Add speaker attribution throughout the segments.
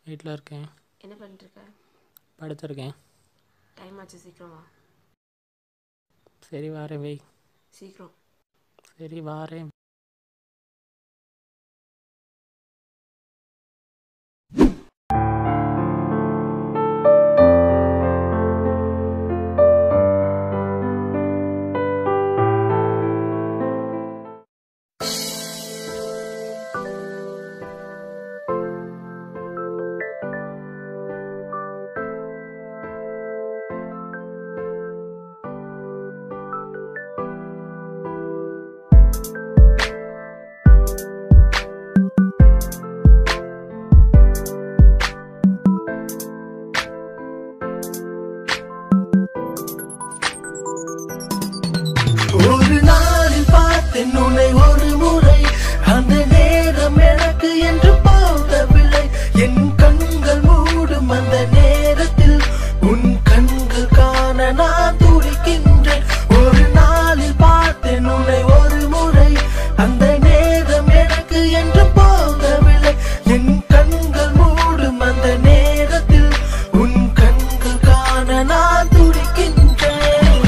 Speaker 1: வீட்டில் இருக்கேன்
Speaker 2: என்ன பண்ணிட்டு இருக்க
Speaker 1: படுத்திருக்கேன்
Speaker 2: டைம் ஆச்சு சீக்கிரம் வா
Speaker 1: சரி வாரேன் வை
Speaker 2: சீக்கிரம்
Speaker 1: சரி வாரேன்
Speaker 3: ஒரு நாளில் பார்த்தேன் உன்னை ஒரு முறை அந்த நேரம் எனக்கு என்று போதவில்லை என் கண்கள் மூடும் அந்த நேரத்தில் உன் கண்கள் காண நான் துடிக்கின்றேன் ஒரு நாளில் பார்த்தேன் உன்னை ஒரு முறை அந்த நேரம் எனக்கு என்று போதவில்லை என் கண்கள் மூடும் அந்த நேரத்தில் உன் கண்கள் காண நான் துடிக்கின்றேன்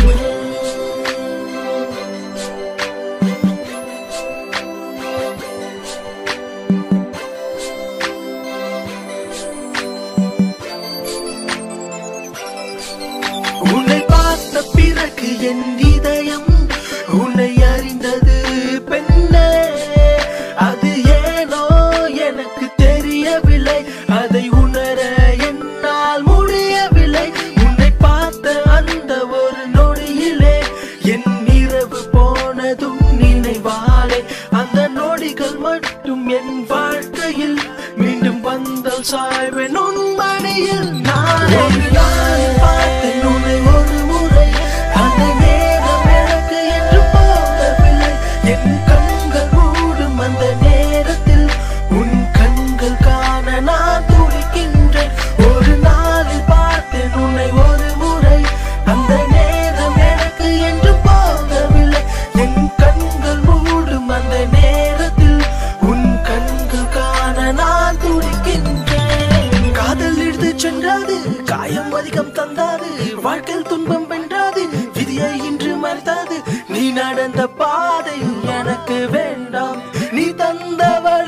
Speaker 3: உன்னை பார்த்த பிறகு என் இதயம் உன்னை அறிந்தது பெண்ணே அது ஏனோ எனக்கு தெரியவில்லை அதை உணர என்னால் முடியவில்லை உன்னை பார்த்த அந்த ஒரு நொடியிலே என் இரவு போனதும் நினைவாலே அந்த நொடிகள் மட்டும் என் வாழ்க்கையில் மீண்டும் வந்தால் சாய்வேன் உன் மடியில் நான் ஒரு நாள் பார்த்தேன் உன்னை ஒரு முறை அந்த நேரம் எனக்கு என்று போகவில்லை என் கண்கள் மூடும் அந்த நேரத்தில் உன் கண்கள் காண நான் துடிக்கின்றேன் ஒரு நாளில் பார்த்தேன் உன்னை ஒரு முறை அந்த நேரம் எனக்கு என்று போகவில்லை என் கண்கள் மூடும் அந்த நேரத்தில் உன் கண்கள் காண நான் துடிக்கின்றேன் காதல் எடுத்து சென்றாது காயம் அதிகம் தந்தாது வாழ்க்கையில் துன்பம் வென்றாது விதியை இன்று மறைத்தாது நீ நடந்த பாதை எனக்கு வேண்டாம் நீ தந்த வழி